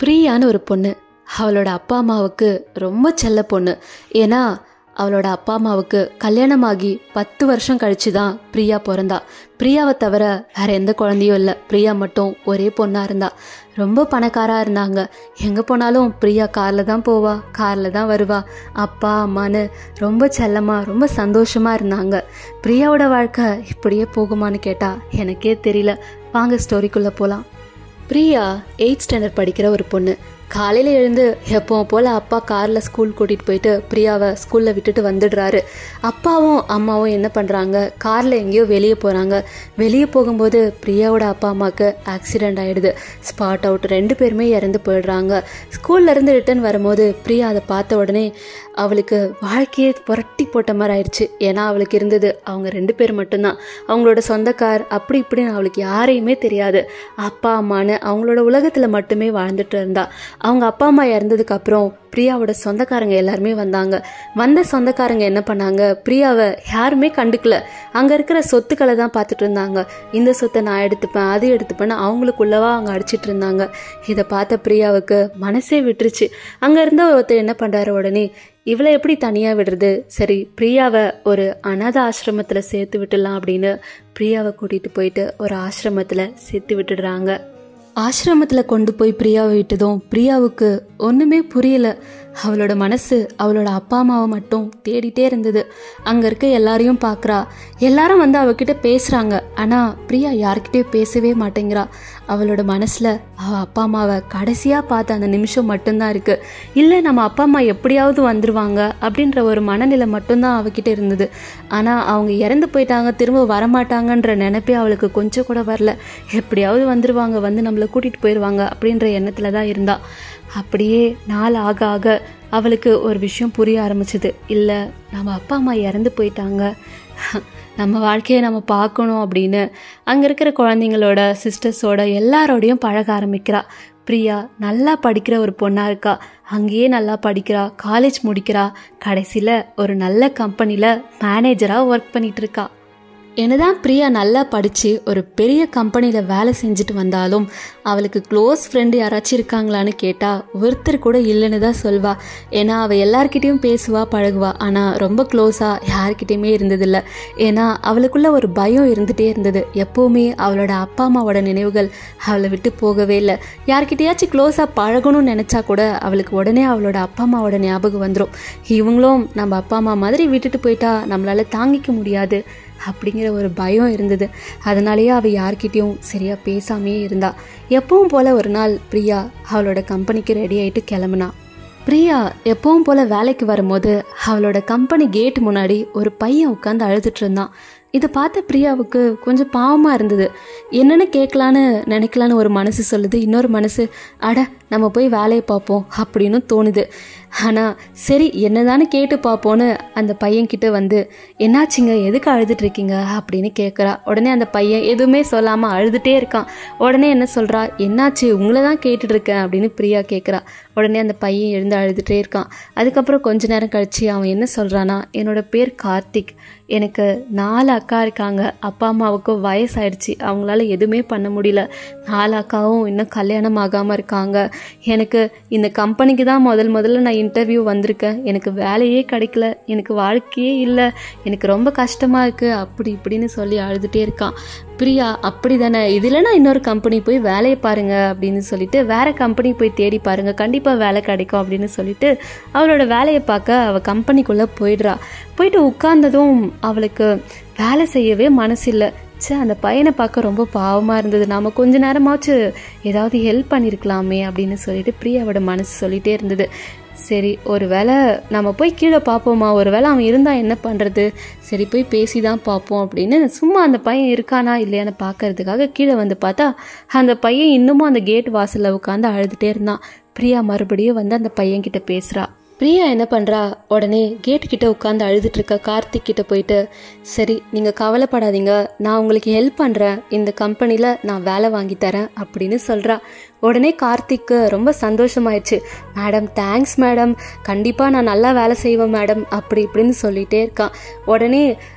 பிரியான்னு ஒரு பொண்ணு அவளோட அப்பா அம்மாவுக்கு ரொம்ப செல்ல பொண்ணு ஏன்னா அவளோட அப்பா அம்மாவுக்கு கல்யாணமாகி பத்து வருஷம் கழிச்சு தான் பிரியா பிறந்தா பிரியாவை தவிர வேற எந்த குழந்தையும் இல்லை பிரியா மட்டும் ஒரே பொண்ணா இருந்தா ரொம்ப பணக்காரா இருந்தாங்க எங்க போனாலும் பிரியா கார்ல தான் போவா கார்ல தான் வருவா அப்பா அம்மான்னு ரொம்ப செல்லமா ரொம்ப சந்தோஷமா இருந்தாங்க பிரியாவோட வாழ்க்கை இப்படியே போகுமான்னு கேட்டா எனக்கே தெரியல வாங்க ஸ்டோரிக்குள்ள போலாம் பிரியா எயிட் ஸ்டாண்டர்ட் படிக்கிற ஒரு பொண்ணு காலையில் எழுந்து எப்பவும் போல் அப்பா காரில் ஸ்கூல் கூட்டிகிட்டு போயிட்டு பிரியாவை ஸ்கூலில் விட்டுட்டு வந்துடுறாரு அப்பாவும் அம்மாவும் என்ன பண்ணுறாங்க காரில் எங்கேயோ வெளியே போகிறாங்க வெளியே போகும்போது பிரியாவோட அப்பா அம்மாவுக்கு ஆக்சிடெண்ட் ஆகிடுது ஸ்பாட் அவுட் ரெண்டு பேருமே இறந்து போயிடுறாங்க ஸ்கூல்லேருந்து ரிட்டர்ன் வரும்போது பிரியா அதை பார்த்த உடனே அவளுக்கு வாழ்க்கையே புரட்டி போட்ட மாதிரி ஆயிடுச்சு ஏன்னா அவளுக்கு இருந்தது அவங்க ரெண்டு பேர் மட்டும்தான் அவங்களோட சொந்தக்கார் அப்படி இப்படின்னு அவளுக்கு யாரையுமே தெரியாது அப்பா அம்மான்னு அவங்களோட உலகத்தில் மட்டுமே வாழ்ந்துட்டு இருந்தா அவங்க அப்பா அம்மா இறந்ததுக்கு அப்புறம் பிரியாவோட சொந்தக்காரங்க எல்லாருமே வந்தாங்க வந்த சொந்தக்காரங்க என்ன பண்ணாங்க பிரியாவை யாருமே கண்டுக்கல அங்க இருக்கிற சொத்துக்களை தான் பார்த்துட்டு இருந்தாங்க இந்த சொத்தை நான் எடுத்துப்பேன் அது எடுத்துப்பேன்னு அவங்களுக்குள்ளவா அவங்க அடிச்சிட்டு இருந்தாங்க இதை பார்த்த பிரியாவுக்கு மனசே விட்டுருச்சு அங்க இருந்த ஒருத்தர் என்ன பண்றாரு உடனே இவளை எப்படி தனியா விடுறது சரி பிரியாவை ஒரு அனாத ஆசிரமத்துல சேர்த்து விட்டுடலாம் அப்படின்னு பிரியாவை கூட்டிட்டு போயிட்டு ஒரு ஆசிரமத்துல சேர்த்து விட்டுடுறாங்க ஆசிரமத்தில் கொண்டு போய் பிரியாவை விட்டதும் பிரியாவுக்கு ஒன்றுமே புரியல அவளோட மனசு அவளோட அப்பா அம்மாவை மட்டும் தேடிட்டே இருந்தது அங்கே இருக்க எல்லாரையும் பார்க்குறா எல்லாரும் வந்து அவகிட்ட பேசுகிறாங்க ஆனால் பிரியா யார்கிட்டயும் பேசவே மாட்டேங்கிறா அவளோட மனசில் அவள் அப்பா அம்மாவை கடைசியாக பார்த்த அந்த நிமிஷம் மட்டும்தான் இருக்குது இல்லை நம்ம அப்பா அம்மா எப்படியாவது வந்துருவாங்க அப்படின்ற ஒரு மனநிலை மட்டும்தான் அவகிட்ட இருந்தது ஆனால் அவங்க இறந்து போயிட்டாங்க திரும்ப வரமாட்டாங்கன்ற நினைப்பே அவளுக்கு கொஞ்சம் கூட வரல எப்படியாவது வந்துருவாங்க வந்து நம்மளை கூட்டிகிட்டு போயிடுவாங்க அப்படின்ற எண்ணத்தில் தான் இருந்தா அப்படியே நாள் ஆக ஆக அவளுக்கு ஒரு விஷயம் புரிய ஆரம்பிச்சது இல்லை நம்ம அப்பா அம்மா இறந்து போயிட்டாங்க நம்ம வாழ்க்கையை நம்ம பார்க்கணும் அப்படின்னு அங்கே இருக்கிற குழந்தைங்களோட சிஸ்டர்ஸோட எல்லாரோடையும் பழக ஆரம்பிக்கிறா பிரியா நல்லா படிக்கிற ஒரு பொண்ணாக இருக்கா அங்கேயே நல்லா படிக்கிறா காலேஜ் முடிக்கிறா கடைசியில் ஒரு நல்ல கம்பெனியில் மேனேஜராக ஒர்க் பண்ணிட்டு இருக்கா என்னதான் பிரியா நல்லா படித்து ஒரு பெரிய கம்பெனியில் வேலை செஞ்சுட்டு வந்தாலும் அவளுக்கு க்ளோஸ் ஃப்ரெண்டு யாராச்சும் இருக்காங்களான்னு கேட்டால் ஒருத்தர் கூட இல்லைன்னு தான் சொல்வா ஏன்னா அவள் எல்லார்கிட்டேயும் பேசுவா பழகுவா ஆனால் ரொம்ப க்ளோஸாக யார்கிட்டயுமே இருந்ததில்ல ஏன்னா அவளுக்குள்ள ஒரு பயம் இருந்துகிட்டே இருந்தது எப்போவுமே அவளோட அப்பா அம்மாவோட நினைவுகள் அவளை விட்டு போகவே இல்லை யார்கிட்டயாச்சும் க்ளோஸாக பழகணும்னு நினச்சா கூட அவளுக்கு உடனே அவளோட அப்பா அம்மாவோட ஞாபகம் வந்துடும் இவங்களும் நம்ம அப்பா அம்மா மாதிரி விட்டுட்டு போயிட்டா நம்மளால தாங்கிக்க முடியாது அப்படிங்கிற ஒரு பயம் இருந்தது அதனாலேயே அவள் யார்கிட்டயும் சரியா பேசாமையே இருந்தா எப்பவும் போல ஒரு நாள் பிரியா அவளோட கம்பெனிக்கு ரெடி ஆயிட்டு கிளம்புனா பிரியா எப்பவும் போல வேலைக்கு வரும்போது அவளோட கம்பெனி கேட் முன்னாடி ஒரு பையன் உட்காந்து அழுதுட்டு இருந்தான் இதை பார்த்த பிரியாவுக்கு கொஞ்சம் பாவமாக இருந்தது என்னென்னு கேட்கலான்னு நினைக்கலான்னு ஒரு மனசு சொல்லுது இன்னொரு மனசு அட நம்ம போய் வேலையை பார்ப்போம் அப்படின்னு தோணுது ஆனால் சரி என்னதானு கேட்டு பார்ப்போன்னு அந்த பையன்கிட்ட வந்து என்னாச்சுங்க எதுக்கு அழுதுட்டு இருக்கீங்க அப்படின்னு கேட்குறா உடனே அந்த பையன் எதுவுமே சொல்லாமல் அழுதுகிட்டே இருக்கான் உடனே என்ன சொல்கிறா என்னாச்சு உங்களை தான் கேட்டுட்டு இருக்கேன் அப்படின்னு பிரியா கேட்குறா உடனே அந்த பையன் எழுந்து அழுதுகிட்டே இருக்கான் அதுக்கப்புறம் கொஞ்ச நேரம் கழிச்சு அவன் என்ன சொல்கிறான்னா என்னோட பேர் கார்த்திக் எனக்கு நாலு அக்கா இருக்காங்க அப்பா அம்மாவுக்கு வயசாயிடுச்சு அவங்களால எதுவுமே பண்ண முடியல நாலு அக்காவும் இன்னும் கல்யாணம் ஆகாமல் இருக்காங்க எனக்கு இந்த கம்பெனிக்கு தான் முதல் முதல்ல நான் இன்டர்வியூ வந்திருக்கேன் எனக்கு வேலையே கிடைக்கல எனக்கு வாழ்க்கையே இல்லை எனக்கு ரொம்ப கஷ்டமாக இருக்குது அப்படி இப்படின்னு சொல்லி அழுதுகிட்டே இருக்கான் பிரியா அப்படி தானே இதில் நான் இன்னொரு கம்பெனி போய் வேலையை பாருங்க அப்படின்னு சொல்லிட்டு வேற கம்பெனி போய் தேடி பாருங்க கண்டிப்பாக வேலை கிடைக்கும் அப்படின்னு சொல்லிட்டு அவளோட வேலையை பார்க்க அவள் கம்பெனிக்குள்ளே போயிடுறா போயிட்டு உட்கார்ந்ததும் அவளுக்கு வேலை செய்யவே மனசு இல்லை ச்சே அந்த பையனை பார்க்க ரொம்ப பாவமாக இருந்தது நாம் கொஞ்ச நேரமாச்சு ஏதாவது ஹெல்ப் பண்ணியிருக்கலாமே அப்படின்னு சொல்லிட்டு பிரியாவோட மனசு சொல்லிகிட்டே இருந்தது சரி ஒரு வேளை நம்ம போய் கீழே பார்ப்போமா ஒரு வேளை அவன் இருந்தால் என்ன பண்ணுறது சரி போய் பேசி தான் பார்ப்போம் அப்படின்னு சும்மா அந்த பையன் இருக்கானா இல்லையான்னு பார்க்கறதுக்காக கீழே வந்து பார்த்தா அந்த பையன் இன்னமும் அந்த கேட் வாசலில் உட்காந்து அழுதுகிட்டே இருந்தான் பிரியா மறுபடியும் வந்து அந்த பையன்கிட்ட பேசுகிறா பிரியா என்ன பண்ணுறா உடனே கேட் கிட்ட உட்காந்து அழுதுட்டு இருக்க கார்த்திக் கிட்ட போயிட்டு சரி நீங்கள் கவலைப்படாதீங்க நான் உங்களுக்கு ஹெல்ப் பண்ணுறேன் இந்த கம்பெனியில் நான் வேலை வாங்கி தரேன் அப்படின்னு சொல்கிறா உடனே கார்த்திக்கு ரொம்ப சந்தோஷமாயிடுச்சு மேடம் தேங்க்ஸ் மேடம் கண்டிப்பாக நான் நல்லா வேலை செய்வேன் மேடம் அப்படி இப்படின்னு சொல்லிகிட்டே இருக்கான் உடனே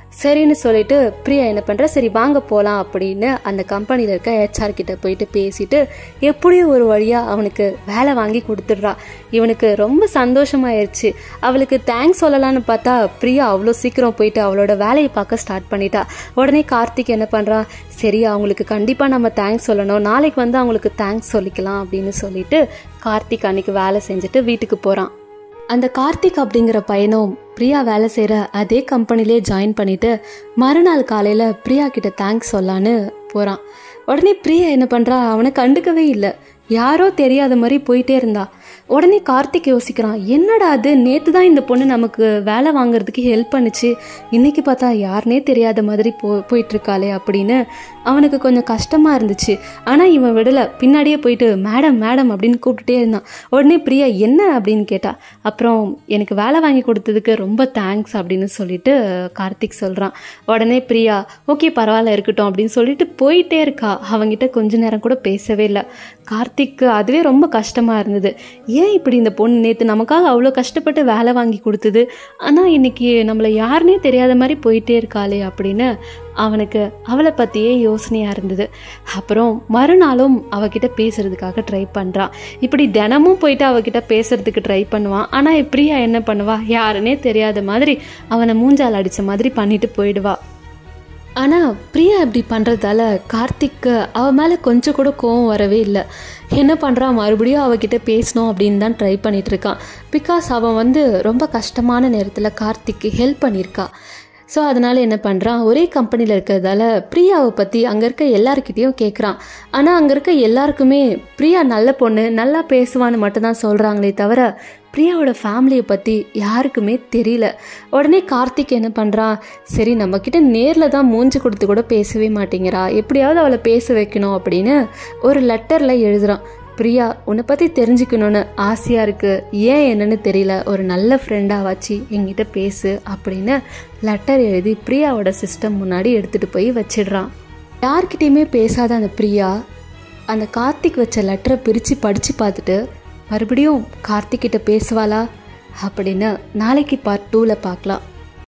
சரின்னு சொல்லிட்டு பிரியா என்ன பண்ணுறா சரி வாங்க போகலாம் அப்படின்னு அந்த கம்பெனியில் இருக்க ஹெச்ஆர் கிட்ட போயிட்டு பேசிட்டு எப்படியும் ஒரு வழியாக அவனுக்கு வேலை வாங்கி கொடுத்துட்றா இவனுக்கு ரொம்ப சந்தோஷமாயிருச்சு அவளுக்கு தேங்க்ஸ் சொல்லலான்னு பார்த்தா பிரியா அவ்வளோ சீக்கிரம் போயிட்டு அவளோட வேலையை பார்க்க ஸ்டார்ட் பண்ணிட்டா உடனே கார்த்திக் என்ன பண்ணுறான் சரி அவங்களுக்கு கண்டிப்பாக நம்ம தேங்க்ஸ் சொல்லணும் நாளைக்கு வந்து அவங்களுக்கு தேங்க்ஸ் சொல்லிக்கலாம் அப்படின்னு சொல்லிட்டு கார்த்திக் அன்னைக்கு வேலை செஞ்சுட்டு வீட்டுக்கு போகிறான் அந்த கார்த்திக் அப்படிங்கிற பையனும் பிரியா வேலை செய்கிற அதே கம்பெனிலே ஜாயின் பண்ணிட்டு மறுநாள் காலையில் பிரியா கிட்ட தேங்க்ஸ் சொல்லான்னு போகிறான் உடனே பிரியா என்ன பண்ணுறா அவனை கண்டுக்கவே இல்லை யாரோ தெரியாத மாதிரி போயிட்டே இருந்தா உடனே கார்த்திக் யோசிக்கிறான் என்னடா அது நேற்று தான் இந்த பொண்ணு நமக்கு வேலை வாங்குறதுக்கு ஹெல்ப் பண்ணுச்சு இன்னைக்கு பார்த்தா யாருனே தெரியாத மாதிரி போ போயிட்டுருக்காளே அப்படின்னு அவனுக்கு கொஞ்சம் கஷ்டமாக இருந்துச்சு ஆனால் இவன் விடலை பின்னாடியே போயிட்டு மேடம் மேடம் அப்படின்னு கூப்பிட்டுட்டே இருந்தான் உடனே பிரியா என்ன அப்படின்னு கேட்டா அப்புறம் எனக்கு வேலை வாங்கி கொடுத்ததுக்கு ரொம்ப தேங்க்ஸ் அப்படின்னு சொல்லிட்டு கார்த்திக் சொல்கிறான் உடனே பிரியா ஓகே பரவாயில்ல இருக்கட்டும் அப்படின்னு சொல்லிட்டு போயிட்டே இருக்கா அவங்கிட்ட கொஞ்ச நேரம் கூட பேசவே இல்லை கார்த்திக்கு அதுவே ரொம்ப கஷ்டமாக இருந்தது ஏன் இப்படி இந்த பொண்ணு நேற்று நமக்காக அவ்வளோ கஷ்டப்பட்டு வேலை வாங்கி கொடுத்தது ஆனால் இன்னைக்கு நம்மளை யாருனே தெரியாத மாதிரி போயிட்டே இருக்காளே அப்படின்னு அவனுக்கு அவளை பற்றியே யோசனையாக இருந்தது அப்புறம் மறுநாளும் அவகிட்ட பேசுறதுக்காக ட்ரை பண்ணுறான் இப்படி தினமும் போயிட்டு அவகிட்ட பேசுறதுக்கு ட்ரை பண்ணுவான் ஆனால் பிரியா என்ன பண்ணுவா யாருன்னே தெரியாத மாதிரி அவனை மூஞ்சால் அடித்த மாதிரி பண்ணிட்டு போயிடுவா ஆனால் பிரியா இப்படி பண்ணுறதால கார்த்திக்கு அவள் மேலே கொஞ்சம் கூட கோவம் வரவே இல்லை என்ன பண்ணுறான் மறுபடியும் அவகிட்ட பேசணும் அப்படின்னு தான் ட்ரை பண்ணிட்டு இருக்கான் பிகாஸ் அவன் வந்து ரொம்ப கஷ்டமான நேரத்தில் கார்த்திக்கு ஹெல்ப் பண்ணியிருக்கா ஸோ அதனால் என்ன பண்ணுறான் ஒரே கம்பெனியில் இருக்கிறதால பிரியாவை பற்றி அங்கே இருக்க எல்லாருக்கிட்டேயும் கேட்குறான் ஆனால் அங்கே இருக்க எல்லாருக்குமே பிரியா நல்ல பொண்ணு நல்லா பேசுவான்னு மட்டும்தான் சொல்கிறாங்களே தவிர பிரியாவோட ஃபேமிலியை பற்றி யாருக்குமே தெரியல உடனே கார்த்திக் என்ன பண்ணுறான் சரி நம்மக்கிட்ட நேரில் தான் மூஞ்சி கொடுத்து கூட பேசவே மாட்டேங்கிறா எப்படியாவது அவளை பேச வைக்கணும் அப்படின்னு ஒரு லெட்டரில் எழுதுறான் பிரியா உன்னை பற்றி தெரிஞ்சுக்கணும்னு ஆசையாக இருக்குது ஏன் என்னன்னு தெரியல ஒரு நல்ல ஃப்ரெண்டாக வச்சு என்கிட்ட பேசு அப்படின்னு லெட்டர் எழுதி பிரியாவோட சிஸ்டம் முன்னாடி எடுத்துகிட்டு போய் வச்சிடுறான் யார்கிட்டயுமே பேசாத அந்த பிரியா அந்த கார்த்திக் வச்ச லெட்டரை பிரித்து படித்து பார்த்துட்டு மறுபடியும் கார்த்திக் கிட்ட பேசுவாளா அப்படின்னு நாளைக்கு பார்ட் டூவில் பார்க்கலாம்